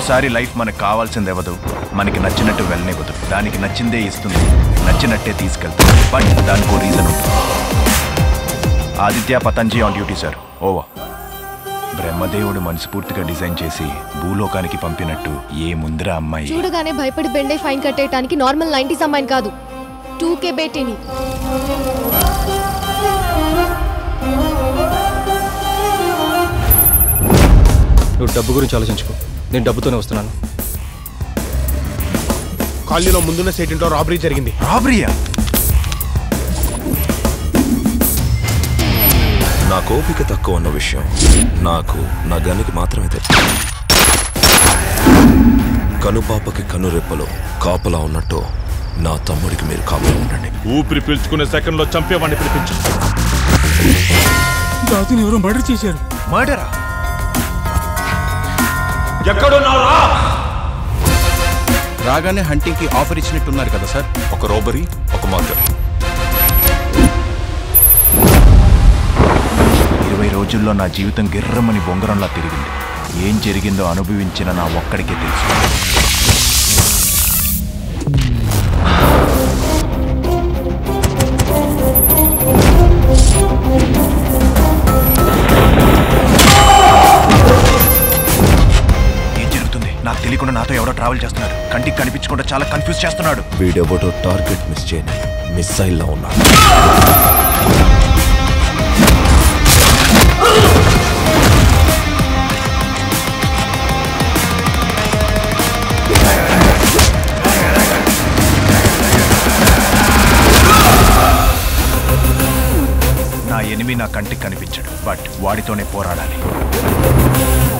ఒక్కోసారి లైఫ్ మనకు కావాల్సింది ఇవ్వదు మనకి నచ్చినట్టు వెళ్ళనివ్వదు దానికి నచ్చిందే ఇస్తుంది నచ్చినట్టే తీసుకెళ్తుంది బట్ దానికి ఓ రీజన్ ఉంటుంది ఆదిత్య పతంజీ ఆన్ డ్యూటీ సార్ ఓవర్ బ్రహ్మదేవుడు మనస్ఫూర్తిగా డిజైన్ చేసి భూలోకానికి పంపినట్టు ఏ ముందర అమ్మాయి చూడగానే భయపడి బెండే ఫైన్ కట్టేయటానికి నార్మల్ నైన్టీస్ అమ్మాయిని కాదు టూ కే బేటీని నువ్వు డబ్బు గురించి ఆలోచించుకో నేను డబ్బుతోనే వస్తున్నాను కాలనీలో ముందున్న సైట్ ఇంట్లో రాబరీ జరిగింది రాబరీయా నా కోపిక తక్కువ ఉన్న విషయం నాకు నా గనికి మాత్రమే తెలుసు కనుపాపకి కనురెప్పలో కాపలా ఉన్నట్టు నా తమ్ముడికి మీరు కాపలా ఉండండి ఊపిరి పీల్చుకునే సెకండ్ లో చంపేవాడిని పిలిపించు దాతుని ఎవరో మర్డర్ చేశారు మర్డరా ఎక్కడున్నారా రాగానే హంటింగ్ కి ఆఫర్ ఇచ్చినట్టున్నారు కదా సార్ ఒక రోబరీ ఒక మర్డర్ ఇరవై రోజుల్లో నా జీవితం గిర్రమని బొంగరంలా తిరిగింది ఏం జరిగిందో అనుభవించిన నా ఒక్కడికే తెలుసు ఏం జరుగుతుంది నాకు తెలియకుండా నాతో ఎవరో ట్రావెల్ చేస్తున్నాడు కంటికి కనిపించకుండా చాలా కన్ఫ్యూజ్ చేస్తున్నాడు వీడెవడో టార్గెట్ మిస్ చేయని మిస్సైల్లో ఉన్నాడు నా ఎనిమి నా కంటికి కనిపించడు బట్ వాడితోనే పోరాడాలి